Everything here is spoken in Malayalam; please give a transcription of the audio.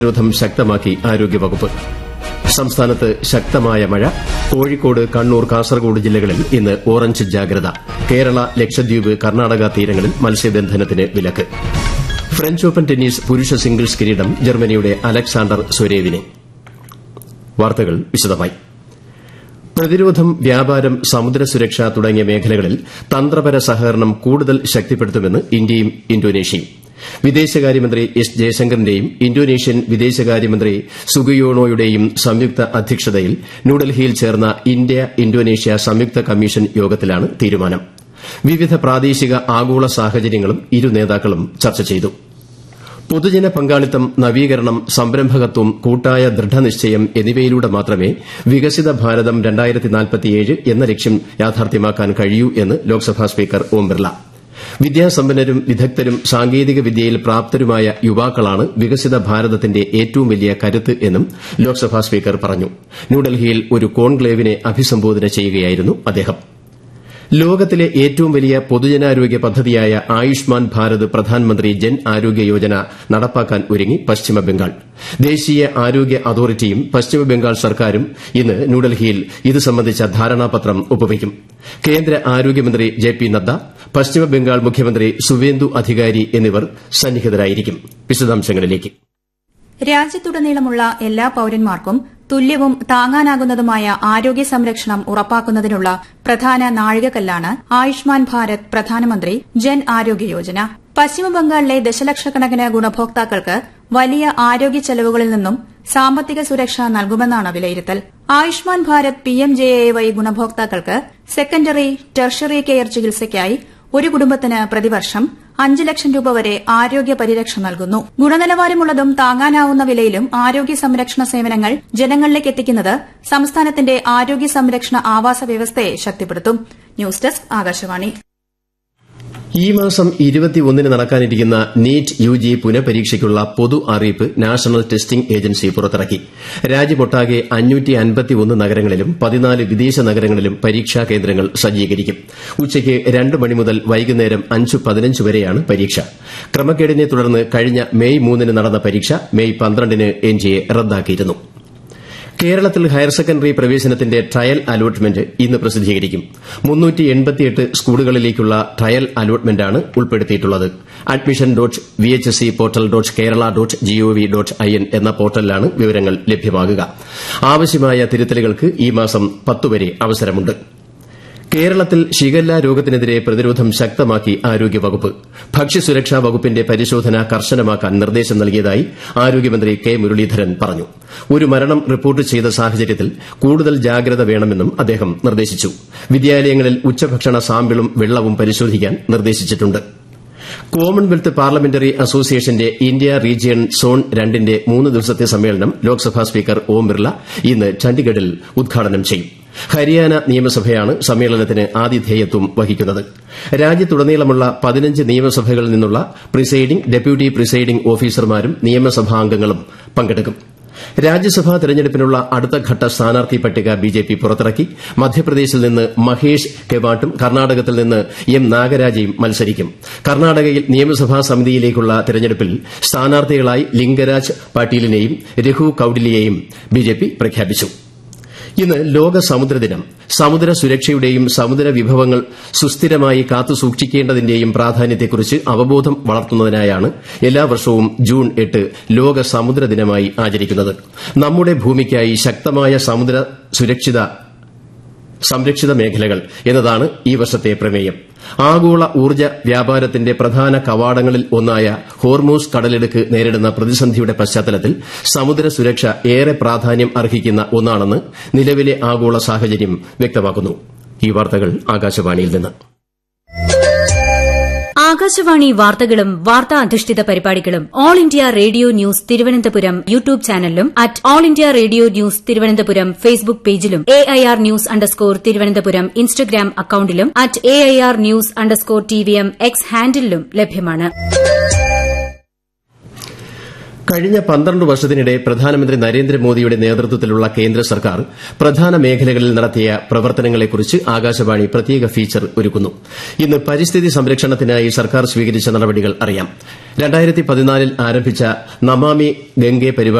പ്രതിരോധം ശക്തമാക്കി ആരോഗ്യവകുപ്പ് സംസ്ഥാനത്ത് ശക്തമായ മഴ കോഴിക്കോട് കണ്ണൂർ കാസർഗോഡ് ജില്ലകളിൽ ഇന്ന് ഓറഞ്ച് ജാഗ്രത കേരള ലക്ഷദ്വീപ് കർണാടക തീരങ്ങളിൽ മത്സ്യബന്ധനത്തിന് വിലക്ക് ഫ്രഞ്ച് ഓപ്പൺ ടെന്നീസ് പുരുഷ സിംഗിൾസ് കിരീടം ജർമ്മനിയുടെ അലക്സാണ്ടർ സ്വരേവിന് വാർത്തകൾ വിശദമായി പ്രതിരോധം വ്യാപാരം സമുദ്ര സുരക്ഷ തുടങ്ങിയ മേഖലകളിൽ തന്ത്രപര സഹകരണം കൂടുതൽ ശക്തിപ്പെടുത്തുമെന്ന് ഇന്ത്യയും ഇന്തോനേഷ്യയും വിദേശകാര്യമന്ത്രി എസ് ജയശങ്കറിന്റെയും ഇന്തോനേഷ്യൻ വിദേശകാര്യമന്ത്രി സുഗിയോണോയുടെയും സംയുക്ത അധ്യക്ഷതയിൽ ന്യൂഡൽഹിയിൽ ചേർന്ന ഇന്ത്യ ഇന്തോനേഷ്യ സംയുക്ത കമ്മീഷൻ യോഗത്തിലാണ് തീരുമാനം വിവിധ പ്രാദേശിക ആഗോള സാഹചര്യങ്ങളും ഇരു നേതാക്കളും ചർച്ച ചെയ്തു പൊതുജന പങ്കാളിത്തം നവീകരണം സംരംഭകത്വം കൂട്ടായ ദൃഢനിശ്ചയം എന്നിവയിലൂടെ മാത്രമേ വികസിത ഭാരതം എന്ന ലക്ഷ്യം യാഥാർത്ഥ്യമാക്കാൻ കഴിയൂ എന്ന് ലോക്സഭാ സ്പീക്കർ ഓം ബിർല വിദ്യാസമ്പന്നരും വിദഗ്ധരും സാങ്കേതിക വിദ്യയിൽ പ്രാപ്തരുമായ യുവാക്കളാണ് വികസിത ഭാരതത്തിന്റെ ഏറ്റവും വലിയ കരുത്ത് എന്നും ലോക്സഭാ സ്പീക്കർ പറഞ്ഞു ന്യൂഡൽഹിയിൽ ഒരു കോൺക്ലേവിനെ അഭിസംബോധന ചെയ്യുകയായിരുന്നു അദ്ദേഹം ലോകത്തിലെ ഏറ്റവും വലിയ പൊതുജനാരോഗ്യ പദ്ധതിയായ ആയുഷ്മാൻ ഭാരത് പ്രധാനമന്ത്രി ജൻ ആരോഗ്യ യോജന നടപ്പാക്കാൻ ഒരുങ്ങി പശ്ചിമബംഗാൾ ദേശീയ ആരോഗ്യ അതോറിറ്റിയും പശ്ചിമബംഗാൾ സർക്കാരും ഇന്ന് ന്യൂഡൽഹിയിൽ ഇത് സംബന്ധിച്ച ധാരണാപത്രം ഒപ്പുവയ്ക്കും കേന്ദ്ര ആരോഗ്യമന്ത്രി ജെ പി നദ്ദ പശ്ചിമബംഗാൾ മുഖ്യമന്ത്രി സുവേന്ദു അധികാരി എന്നിവർ സന്നിഹിതരായിരിക്കും വിശദാംശങ്ങളിലേക്ക് രാജ്യത്തുടനീളമുള്ള എല്ലാ പൌരന്മാർക്കും തുല്യവും താങ്ങാനാകുന്നതുമായ ആരോഗ്യ സംരക്ഷണം ഉറപ്പാക്കുന്നതിനുള്ള പ്രധാന നാഴികക്കല്ലാണ് ആയുഷ്മാൻ ഭാരത് പ്രധാനമന്ത്രി ജൻ ആരോഗ്യ യോജന പശ്ചിമബംഗാളിലെ ദശലക്ഷക്കണക്കിന് ഗുണഭോക്താക്കൾക്ക് വലിയ ആരോഗ്യ ചെലവുകളിൽ നിന്നും സാമ്പത്തിക സുരക്ഷ നൽകുമെന്നാണ് വിലയിരുത്തൽ ആയുഷ്മാൻ ഭാരത് പിഎംജെഎവൈ ഗുണഭോക്താക്കൾക്ക് സെക്കൻഡറി ടെർഷറി കെയർ ചികിത്സയ്ക്കായി ഒരു കുടുംബത്തിന് പ്രതിവർഷം അഞ്ച് ലക്ഷം രൂപ വരെ ആരോഗ്യ പരിരക്ഷ നൽകുന്നു ഗുണനിലവാരമുള്ളതും താങ്ങാനാവുന്ന വിലയിലും ആരോഗ്യ സംരക്ഷണ സേവനങ്ങൾ ജനങ്ങളിലേക്ക് എത്തിക്കുന്നത് സംസ്ഥാനത്തിന്റെ ആരോഗ്യ സംരക്ഷണ ആവാസ വ്യവസ്ഥയെ ശക്തിപ്പെടുത്തും ന്യൂസ് ഡെസ്ക് ആകാശവാണി ഈ മാസം ഇരുപത്തിയൊന്നിന് നടക്കാനിരിക്കുന്ന നീറ്റ് യു ജി പുനഃപരീക്ഷയ്ക്കുള്ള പൊതു അറിയിപ്പ് നാഷണൽ ടെസ്റ്റിംഗ് ഏജൻസി പുറത്തിറക്കി രാജ്യമൊട്ടാകെ നഗരങ്ങളിലും പതിനാല് വിദേശ നഗരങ്ങളിലും പരീക്ഷാ കേന്ദ്രങ്ങൾ സജ്ജീകരിക്കും ഉച്ചയ്ക്ക് രണ്ട് മണി മുതൽ വൈകുന്നേരം അഞ്ച് പതിനഞ്ച് വരെയാണ് പരീക്ഷ ക്രമക്കേടിനെ തുടർന്ന് കഴിഞ്ഞ മെയ് മൂന്നിന് നടന്ന പരീക്ഷ മെയ് പന്ത്രണ്ടിന് എൻജിഎ റദ്ദാക്കിയിരുന്നു കേരളത്തിൽ ഹയർ സെക്കൻഡറി പ്രവേശനത്തിന്റെ ട്രയൽ അലോട്ട്മെന്റ് ഇന്ന് പ്രസിദ്ധീകരിക്കും സ്കൂളുകളിലേക്കുള്ള ട്രയൽ അലോട്ട്മെന്റാണ് ഉൾപ്പെടുത്തിയിട്ടുള്ളത് admission dot V H S C portal dot Kerala dot gov dot I N എന്ന പോർട്ടലിലാണ് വിവരങ്ങൾ ലഭ്യമാകുക ആവശ്യമായ തിരുത്തലുകൾക്ക് ഈ മാസം പത്തുവരെ അവസരമുണ്ട് കേരളത്തിൽ ഷിഗല്ല രോഗത്തിനെതിരെ പ്രതിരോധം ശക്തമാക്കി ആരോഗ്യവകുപ്പ് ഭക്ഷ്യസുരക്ഷാ വകുപ്പിന്റെ പരിശോധന കർശനമാക്കാൻ നിർദ്ദേശം നൽകിയതായി ആരോഗ്യമന്ത്രി കെ മുരളീധരൻ പറഞ്ഞു ഒരു മരണം റിപ്പോർട്ട് ചെയ്ത സാഹചര്യത്തിൽ കൂടുതൽ ജാഗ്രത വേണമെന്നും അദ്ദേഹം നിർദ്ദേശിച്ചു വിദ്യാലയങ്ങളിൽ ഉച്ചഭക്ഷണ സാമ്പിളും വെള്ളവും പരിശോധിക്കാൻ നിർദ്ദേശിച്ചിട്ടുണ്ട് കോമൺവെൽത്ത് പാർലമെന്ററി അസോസിയേഷന്റെ ഇന്ത്യ റീജിയൺ സോൺ രണ്ടിന്റെ മൂന്ന് ദിവസത്തെ സമ്മേളനം ലോക്സഭാ സ്പീക്കർ ഓം ബിർല ഇന്ന് ചണ്ഡിഗഡിൽ ഉദ്ഘാടനം ചെയ്യും ഹരിയാന നിയമസഭയാണ് സമ്മേളനത്തിന് ആതിഥേയത്വം വഹിക്കുന്നത് രാജ്യത്തുടനീളമുള്ള പതിനഞ്ച് നിയമസഭകളിൽ നിന്നുള്ള പ്രിസൈഡിംഗ് ഡെപ്യൂട്ടി പ്രിസൈഡിംഗ് ഓഫീസർമാരും നിയമസഭാംഗങ്ങളും പങ്കെടുക്കും രാജ്യസഭാ തെരഞ്ഞെടുപ്പിനുള്ള അടുത്തഘട്ട സ്ഥാനാർത്ഥി പട്ടിക ബിജെപി പുറത്തിറക്കി മധ്യപ്രദേശിൽ നിന്ന് മഹേഷ് കെവാട്ടും കർണാടകത്തിൽ നിന്ന് എം നാഗരാജയും മത്സരിക്കും കർണാടകയിൽ നിയമസഭാ സമിതിയിലേക്കുള്ള തെരഞ്ഞെടുപ്പിൽ സ്ഥാനാർത്ഥികളായി ലിംഗരാജ് പാട്ടീലിനെയും രഘു കൌഡിലിയെയും ബിജെപി പ്രഖ്യാപിച്ചു ഇന്ന് ലോക സമുദ്ര ദിനം സമുദ്ര സുരക്ഷയുടെയും സമുദ്ര വിഭവങ്ങൾ സുസ്ഥിരമായി കാത്തുസൂക്ഷിക്കേണ്ടതിന്റെയും പ്രാധാന്യത്തെക്കുറിച്ച് അവബോധം വളർത്തുന്നതിനായാണ് എല്ലാ വർഷവും ജൂൺ എട്ട് ലോക സമുദ്ര ദിനമായി ആചരിക്കുന്നത് നമ്മുടെ ഭൂമിക്കായി ശക്തമായ സമുദ്ര സുരക്ഷിത സംരക്ഷിത മേഖലകൾ എന്നതാണ് ഈ വർഷത്തെ പ്രമേയം ആഗോള ഊർജ്ജ വ്യാപാരത്തിന്റെ പ്രധാന കവാടങ്ങളിൽ ഒന്നായ ഹോർമൂസ് കടലിടുക്ക് നേരിടുന്ന പ്രതിസന്ധിയുടെ പശ്ചാത്തലത്തിൽ സമുദ്ര സുരക്ഷ ഏറെ പ്രാധാന്യം അർഹിക്കുന്ന ഒന്നാണെന്ന് നിലവിലെ ആഗോള സാഹചര്യം വ്യക്തമാക്കുന്നു ഈ വാർത്തകൾ ആകാശവാണിയിൽ നിന്ന് ആകാശവാണി വാർത്തകളും വാർത്താ അധിഷ്ഠിത പരിപാടികളും all India radio news Thiruvananthapuram YouTube ചാനലിലും at all India radio news Thiruvananthapuram Facebook പേജിലും A I R news underscore Thiruvananthapuram Instagram അക്കൌണ്ടിലും at A I R news underscore T V M X ഹാൻഡിലും ലഭ്യമാണ് കഴിഞ്ഞ പന്ത്രണ്ട് വർഷത്തിനിടെ പ്രധാനമന്ത്രി നരേന്ദ്രമോദിയുടെ നേതൃത്വത്തിലുള്ള കേന്ദ്ര സർക്കാർ പ്രധാന മേഖലകളിൽ നടത്തിയ പ്രവർത്തനങ്ങളെക്കുറിച്ച് ആകാശവാണി പ്രത്യേക ഫീച്ചർ ഒരുക്കുന്നു ഇന്ന് പരിസ്ഥിതി സംരക്ഷണത്തിനായി സർക്കാർ സ്വീകരിച്ച നടപടികൾ അറിയാം ൽ ആരംഭിച്ച നമാമി ഗംഗെ പരിപാടി